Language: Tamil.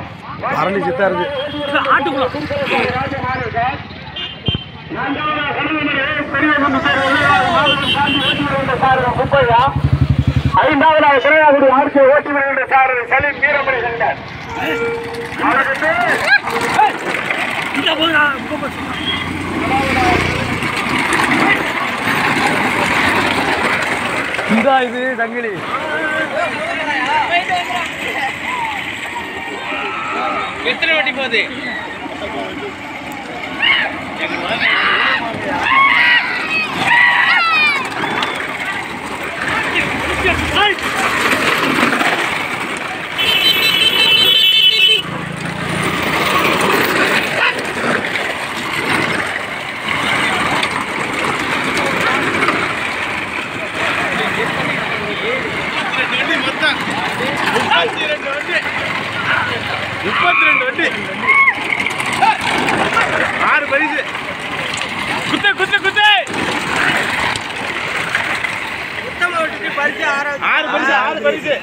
அரளி சித்தா இருக்கு ஐந்தாவதாக திரையாகுடி ஆட்சி ஓட்டி வருகின்ற சார் சலீம் வீரமணி சங்கர் அவருக்கு இந்தா இது சங்கிலி எத்தனை வாட்டி போகுது வண்டி மொத்தம் முப்பத்தி ரெண்டு வண்டி முப்பத்தி ரெண்டு வண்டி ஆறு பரிசு குத்து குத்து குத்து ஆறு பரிசு ஆறு பரிசு